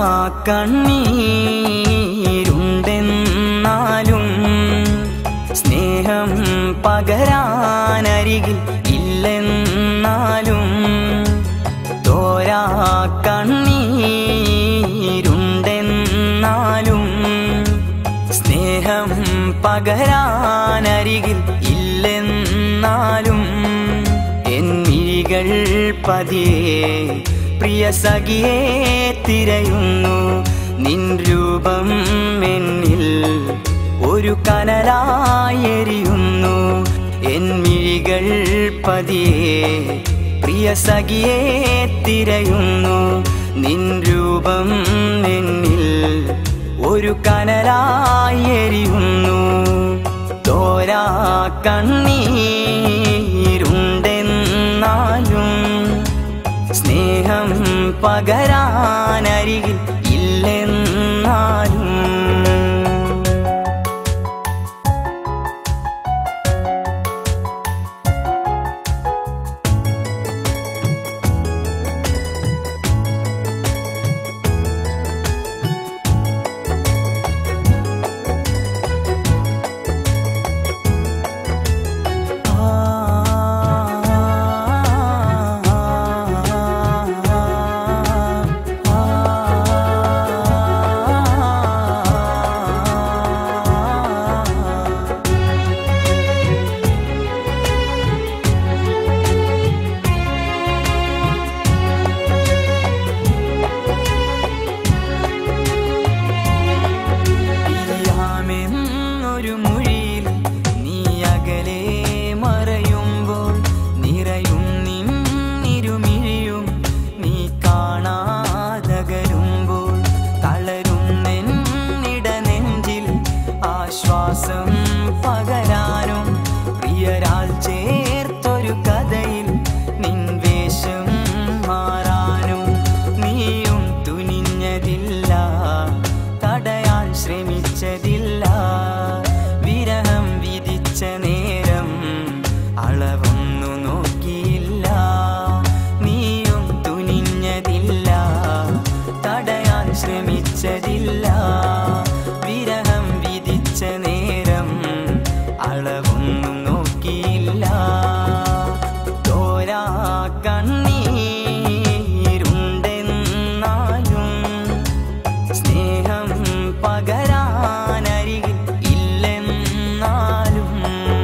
കണ്ണീരുണ്ടെന്നാലും സ്നേഹം പകരാനരികിൽ ഇല്ലെന്നാലും തോരാ കണ്ണീരുണ്ടെന്നാലും സ്നേഹം പകരാനരികിൽ ഇല്ലെന്നാലും എൻ മിഴികൾ പതിയെ പ്രിയ സഖിയെ തിരയുന്നു നിൻ രൂപം എന്നിൽ ഒരു കനലായെരിയുന്നു എൻ മിഴികൾ പതിയെ പ്രിയ സഖിയെ തിരയുന്നു നിൻ രൂപം എന്നിൽ ഒരു കനലായെരിയുന്നു തോരാ കണ്ണീരുണ്ടെന്നാലും സ്നേഹം പകരാനരികിൽ ഇല്ലെന്നാലും പിരിയാമെന്നൊരു മുഴിയിൽ നീ അകലെ മറയുമ്പോൾ നിറയും നിന്നിരുമിഴിയും നീ കാണാതകരുമ്പോൾ തളരുന്നെന്നിട നെഞ്ചിൽ ആശ്വാസം പകരാനും പ്രിയരാൽ ചേർത്തൊരു കഥയിൽ നിൻ വേഷം മാറാനും നീയും തുനിഞ്ഞതില്ല തടയാൻ ശ്രമിച്ചതില്ല വിരഹം വിധിച്ച നേരം അളവൊന്നു നോക്കിയില്ല നീയും തുനിഞ്ഞതില്ല തടയാൻ ശ്രമിച്ചതില്ല വിരഹം വിധിച്ച നേരം അളവൊന്നും നോക്കിയില്ല തോരാ കണ്ണീരുണ്ടെന്നാലും സ്നേഹം പകരാനരികിൽ ഇല്ലെന്നാലും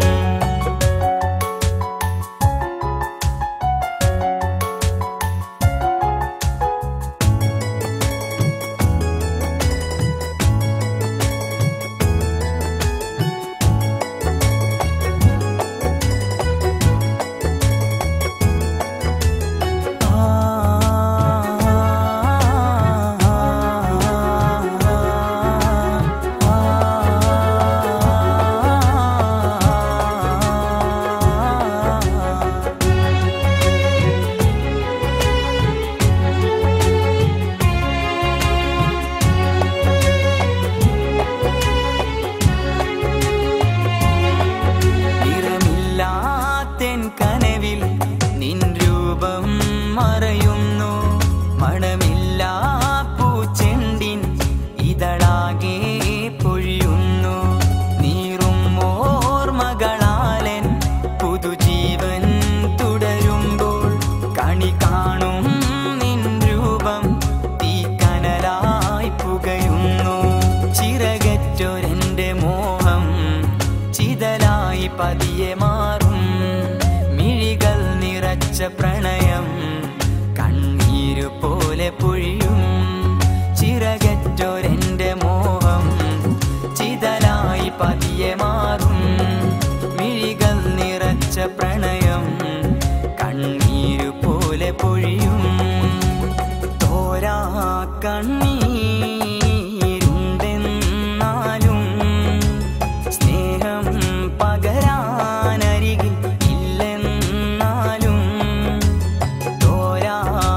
നിറമില്ലാത്തെൻ കനവിൽ നിൻ രൂപം മറയുന്നു മണമില്ലാ പൂച്ചെണ്ടിൻ ഇതളാകെ പൊഴിയുന്നു നീറും ഓർമ്മകളാലൻ പുതുജീവൻ തുടരുമ്പോൾ കണി കാണും നിൻ രൂപം തീക്കനലായി പുകയുന്നു ചിറകറ്റൊരെന്റെ മോഹം ചിതലായി പതിയെ മാറും മിഴികൾ നിറച്ച പ്രണയം കണ്ണീരു പോലെ പൊഴിയും ചിറകറ്റൊരെന്റെ മോഹം ചിതലായി പതിയെ മാറും മിഴികൾ നിറച്ച പ്രണയം കണ്ണീരു പോലെ പൊഴിയും തോരാ കണ്ണീരുണ്ടെന്നാലും സ്നേഹം പകരാനരികിൽ ഇല്ലെന്നാലും തോരാ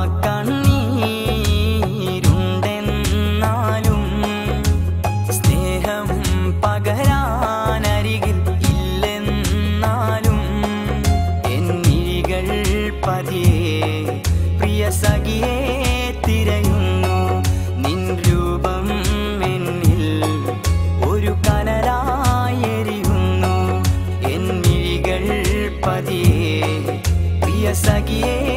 കണ്ണീരുണ്ടെന്നാലും സ്നേഹം പകരാനരികിൽ ഇല്ലെന്നാലും എൻ മിഴികൾ പതിയെ പ്രിയ സഖിയെ തിരയുന്നു നിൻ നൽകിയേ